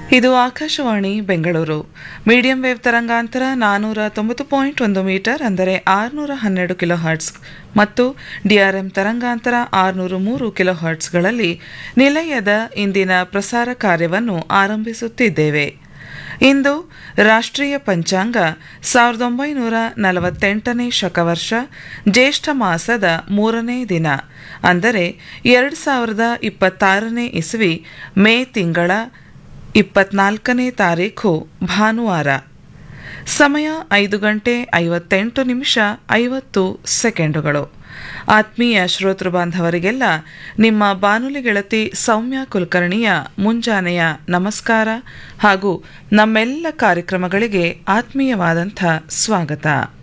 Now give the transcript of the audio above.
ಇದು Akashvani Bengaluru medium wave ತರಂಗಾಂತರ ನಾನೂರ ತೊಂಬತ್ತು ಪಾಯಿಂಟ್ ಒಂದು ಮೀಟರ್ ಅಂದರೆ ಆರುನೂರ ಹನ್ನೆರಡು ಕಿಲೋ ಹರ್ಟ್ಸ್ ಮತ್ತು ಡಿಆರ್ಎಂ ತರಂಗಾಂತರ ಆರುನೂರು ಮೂರು ಕಿಲೋ ಹರ್ಟ್ಸ್ಗಳಲ್ಲಿ ನಿಲಯದ ಇಂದಿನ ಪ್ರಸಾರ ಕಾರ್ಯವನ್ನು ಆರಂಭಿಸುತ್ತಿದ್ದೇವೆ ಇಂದು ರಾಷ್ಟ್ರೀಯ ಪಂಚಾಂಗ ಸಾವಿರದ ಒಂಬೈನೂರ ನಲವತ್ತೆಂಟನೇ ಶಕವರ್ಷ ಜ್ಯೇಷ್ಠ ಮಾಸದ ಮೂರನೇ ದಿನ ಅಂದರೆ ಎರಡು ಸಾವಿರದ ಇಪ್ಪತ್ತಾರನೇ ಇಸವಿ ಮೇ ತಿಂಗಳ ಇಪ್ಪತ್ನಾಲ್ಕನೇ ತಾರೀಖು ಭಾನುವಾರ ಸಮಯ ಐದು ಗಂಟೆ ಐವತ್ತೆಂಟು ನಿಮಿಷ ಐವತ್ತು ಸೆಕೆಂಡುಗಳು ಆತ್ಮೀಯ ಶ್ರೋತೃ ಬಾಂಧವರಿಗೆಲ್ಲ ನಿಮ್ಮ ಬಾನುಲಿ ಗೆಳತಿ ಸೌಮ್ಯ ಕುಲಕರ್ಣಿಯ ಮುಂಜಾನೆಯ ನಮಸ್ಕಾರ ಹಾಗೂ ನಮ್ಮೆಲ್ಲ ಕಾರ್ಯಕ್ರಮಗಳಿಗೆ ಆತ್ಮೀಯವಾದಂಥ ಸ್ವಾಗತ